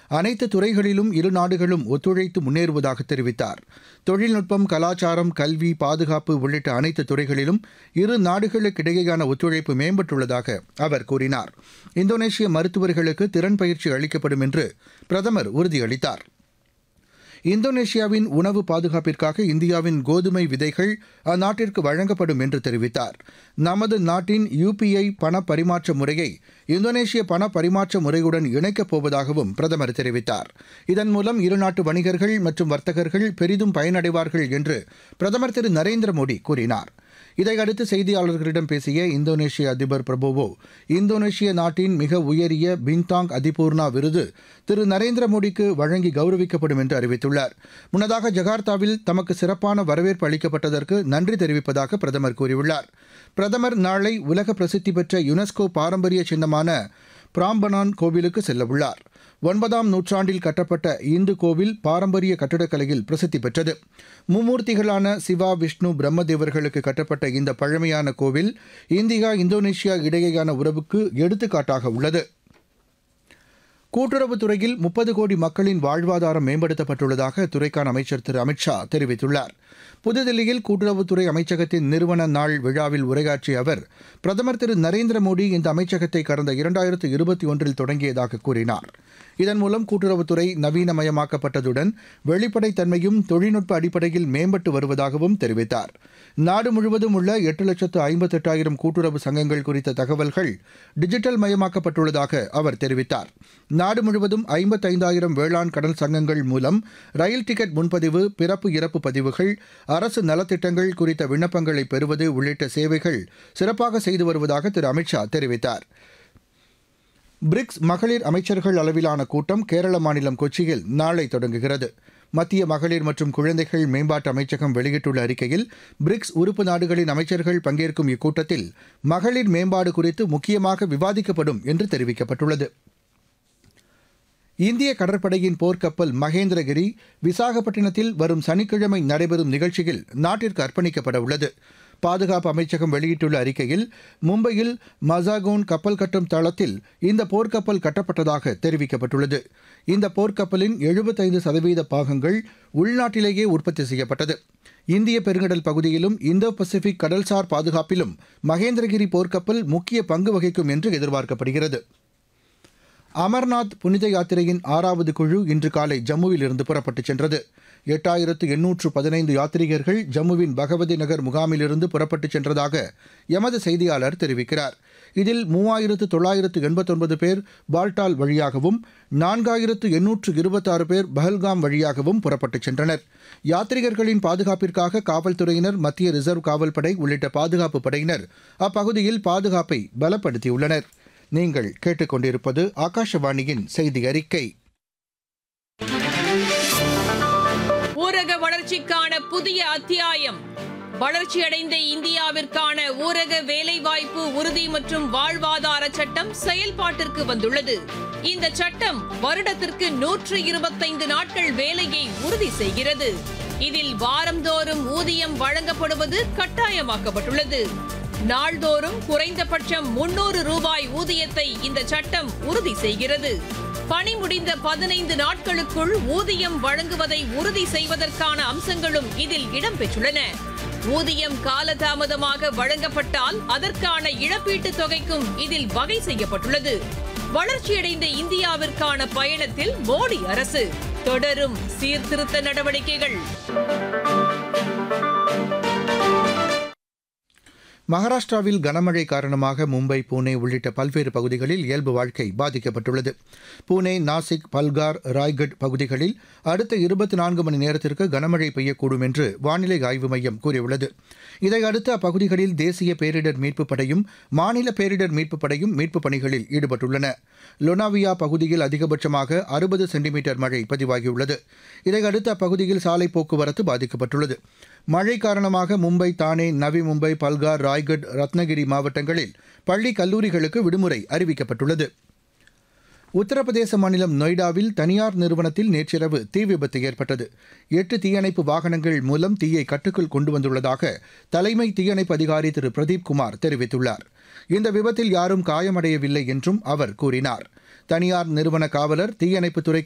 அனைத்து துறைகளிலும் இரு நாடுகளும் ஒத்துழைத்து முன்னேறுவதாக தெரிவித்தார் தொழில்நுட்பம் கலாச்சாரம் கல்வி பாதுகாப்பு உள்ளிட்ட அனைத்து துறைகளிலும் இரு நாடுகளுக்கிடையேயான ஒத்துழைப்பு மேம்பட்டுள்ளதாக அவர் கூறினார் இந்தோனேஷிய மருத்துவர்களுக்கு திறன் பயிற்சி அளிக்கப்படும் என்று பிரதமர் உறுதியளித்தார் இந்தோனேஷியாவின் உணவு பாதுகாப்பிற்காக இந்தியாவின் கோதுமை விதைகள் அந்நாட்டிற்கு வழங்கப்படும் என்று தெரிவித்தார் நமது நாட்டின் யுபிஐ பண பரிமாற்ற முறையை இந்தோனேஷிய பண பரிமாற்ற முறையுடன் இணைக்கப் போவதாகவும் பிரதமர் தெரிவித்தார் இதன் மூலம் இருநாட்டு வணிகர்கள் மற்றும் வர்த்தகர்கள் பெரிதும் பயனடைவார்கள் என்று பிரதமர் திரு நரேந்திர மோடி கூறினார் இதையடுத்து செய்தியாளர்களிடம் பேசிய இந்தோனேஷிய அதிபர் பிரபோவோ இந்தோனேஷிய நாட்டின் மிக உயரிய பின்தாங் அதிபூர்ணா விருது திரு நரேந்திர மோடிக்கு வழங்கி கௌரவிக்கப்படும் என்று அறிவித்துள்ளார் முன்னதாக ஜகார்த்தாவில் தமக்கு சிறப்பான வரவேற்பு அளிக்கப்பட்டதற்கு நன்றி தெரிவிப்பதாக பிரதமர் கூறியுள்ளார் பிரதமர் நாளை உலக பிரசித்தி பெற்ற யுனெஸ்கோ பாரம்பரிய சின்னமான பிராம்பனான் கோவிலுக்கு செல்லவுள்ளார் ஒன்பதாம் நூற்றாண்டில் கட்டப்பட்ட இந்து கோவில் பாரம்பரிய கட்டடக்கலையில் பிரசித்தி பெற்றது மும்மூர்த்திகளான சிவா விஷ்ணு பிரம்மதேவர்களுக்கு கட்டப்பட்ட இந்த பழமையான கோவில் இந்தியா இந்தோனேஷியா இடையேயான உறவுக்கு எடுத்துக்காட்டாக உள்ளது கூட்டுறவுத்துறையில் முப்பது கோடி மக்களின் வாழ்வாதாரம் மேம்படுத்தப்பட்டுள்ளதாக அத்துறைக்கான அமைச்சர் திரு அமித்ஷா தெரிவித்துள்ளார் புதுதில்லியில் கூட்டுறவுத்துறை அமைச்சகத்தின் நிறுவன நாள் விழாவில் உரையாற்றிய அவர் பிரதமர் திரு நரேந்திர மோடி இந்த அமைச்சகத்தை கடந்த இரண்டாயிரத்து இருபத்தி ஒன்றில் தொடங்கியதாக கூறினார் இதன் மூலம் கூட்டுறவுத்துறை நவீனமயமாக்கப்பட்டதுடன் வெளிப்படைத்தன்மையும் தொழில்நுட்ப அடிப்படையில் மேம்பட்டு வருவதாகவும் தெரிவித்தார் நாடு முழுவதும் உள்ள எட்டு லட்சத்து ஐம்பத்தெட்டாயிரம் கூட்டுறவு சங்கங்கள் குறித்த தகவல்கள் டிஜிட்டல் மயமாக்கப்பட்டுள்ளதாக அவர் தெரிவித்தார் நாடு முழுவதும் ஐம்பத்தைந்தாயிரம் வேளாண் கடல் சங்கங்கள் மூலம் ரயில் டிக்கெட் முன்பதிவு பிறப்பு இறப்பு பதிவுகள் அரசு நலத்திட்டங்கள் குறித்த விண்ணப்பங்களை பெறுவது உள்ளிட்ட சேவைகள் சிறப்பாக செய்து வருவதாக திரு அமித்ஷா தெரிவித்தார் பிரிக்ஸ் மகளிர் அமைச்சர்கள் அளவிலான கூட்டம் கேரள மாநிலம் கொச்சியில் நாளை தொடங்குகிறது மத்திய மகளிர் மற்றும் குழந்தைகள் மேம்பாட்டு அமைச்சகம் வெளியிட்டுள்ள அறிக்கையில் பிரிக்ஸ் உறுப்பு நாடுகளின் அமைச்சர்கள் பங்கேற்கும் இக்கூட்டத்தில் மகளிர் மேம்பாடு குறித்து முக்கியமாக விவாதிக்கப்படும் என்று தெரிவிக்கப்பட்டுள்ளது இந்திய கடற்படையின் போர்க்கப்பல் மகேந்திரகிரி விசாகப்பட்டினத்தில் வரும் சனிக்கிழமை நடைபெறும் நிகழ்ச்சியில் நாட்டிற்கு அர்ப்பணிக்கப்பட உள்ளது பாதுகாப்பு அமைச்சகம் வெளியிட்டுள்ள அறிக்கையில் மும்பையில் மசாகோன் கப்பல் கட்டும் தளத்தில் இந்த போர்க்கப்பல் கட்டப்பட்டதாக தெரிவிக்கப்பட்டுள்ளது இந்த போர்க்கப்பலின் எழுபத்தைந்து சதவீத பாகங்கள் உள்நாட்டிலேயே உற்பத்தி செய்யப்பட்டது இந்திய பெருங்கடல் பகுதியிலும் இந்தோ பசிபிக் கடல்சார் பாதுகாப்பிலும் மகேந்திரகிரி போர்க்கப்பல் முக்கிய பங்கு வகிக்கும் என்று எதிர்பார்க்கப்படுகிறது அமர்நாத் புனித யாத்திரையின் ஆறாவது குழு இன்று காலை ஜம்முவில் இருந்து புறப்பட்டுச் சென்றது எட்டாயிரத்து எண்ணூற்று பதினைந்து யாத்ரீகர்கள் ஜம்முவின் பகவதி நகர் முகாமிலிருந்து புறப்பட்டுச் சென்றதாக எமது செய்தியாளர் தெரிவிக்கிறார் இதில் மூவாயிரத்து தொள்ளாயிரத்து எண்பத்தொன்பது பேர் பால்டால் வழியாகவும் நான்காயிரத்து எண்ணூற்று இருபத்தாறு பேர் பஹல்காம் வழியாகவும் புறப்பட்டுச் சென்றனர் யாத்ரீகர்களின் பாதுகாப்பிற்காக காவல்துறையினர் மத்திய ரிசர்வ் காவல்படை உள்ளிட்ட பாதுகாப்பு படையினர் அப்பகுதியில் பாதுகாப்பை பலப்படுத்தியுள்ளனர் நீங்கள் கேட்டுக்கொண்டிருப்பது ஆகாஷவாணியின் செய்தி அறிக்கை ஊரக வளர்ச்சிக்கான புதிய அத்தியாயம் வளர்ச்சியடைந்த இந்தியாவிற்கான ஊரக வேலைவாய்ப்பு உறுதி மற்றும் வாழ்வாதார சட்டம் செயல்பாட்டிற்கு வந்துள்ளது இந்த சட்டம் வருடத்திற்கு நூற்று இருபத்தைந்து நாட்கள் வேலையை உறுதி செய்கிறது இதில் வாரந்தோறும் ஊதியம் வழங்கப்படுவது கட்டாயமாக்கப்பட்டுள்ளது நாள்தோறும் குறைந்தபட்சம் முன்னூறு ரூபாய் ஊதியத்தை இந்த சட்டம் உறுதி செய்கிறது பணி முடிந்த பதினைந்து நாட்களுக்குள் ஊதியம் வழங்குவதை உறுதி செய்வதற்கான அம்சங்களும் இதில் இடம்பெற்றுள்ளன ஊதியம் காலதாமதமாக வழங்கப்பட்டால் அதற்கான இழப்பீட்டுத் தொகைக்கும் இதில் வகை செய்யப்பட்டுள்ளது வளர்ச்சியடைந்த இந்தியாவிற்கான பயணத்தில் மோடி அரசு தொடரும் சீர்திருத்த நடவடிக்கைகள் மகாராஷ்டிராவில் கனமழை காரணமாக மும்பை புனே உள்ளிட்ட பல்வேறு பகுதிகளில் இயல்பு வாழ்க்கை பாதிக்கப்பட்டுள்ளது புனே நாசிக் பல்கார் ராய்கட் பகுதிகளில் அடுத்த இருபத்தி நான்கு மணி நேரத்திற்கு கனமழை பெய்யக்கூடும் என்று வானிலை ஆய்வு மையம் கூறியுள்ளது இதையடுத்து அப்பகுதிகளில் தேசிய பேரிடர் மீட்புப் படையும் மாநில பேரிடர் மீட்புப் படையும் மீட்புப் பணிகளில் ஈடுபட்டுள்ளன லொனாவியா பகுதியில் அதிகபட்சமாக அறுபது சென்டிமீட்டர் மழை பதிவாகியுள்ளது இதையடுத்து அப்பகுதியில் சாலை போக்குவரத்து பாதிக்கப்பட்டுள்ளது மழை காரணமாக மும்பை தானே நவி மும்பை பல்கார் ராய்கட் ரத்னகிரி மாவட்டங்களில் பள்ளி கல்லூரிகளுக்கு விடுமுறை அறிவிக்கப்பட்டுள்ளது உத்தரப்பிரதேச மாநிலம் நொய்டாவில் தனியார் நிறுவனத்தில் நேற்றிரவு தீ விபத்து ஏற்பட்டது எட்டு தீயணைப்பு வாகனங்கள் மூலம் தீயை கட்டுக்குள் கொண்டு வந்துள்ளதாக தலைமை தீயணைப்பு அதிகாரி திரு பிரதீப் குமார் தெரிவித்துள்ளார் இந்த விபத்தில் யாரும் காயமடையவில்லை என்றும் அவர் கூறினார் தனியார் நிறுவன காவலர் தீயணைப்புத்துறை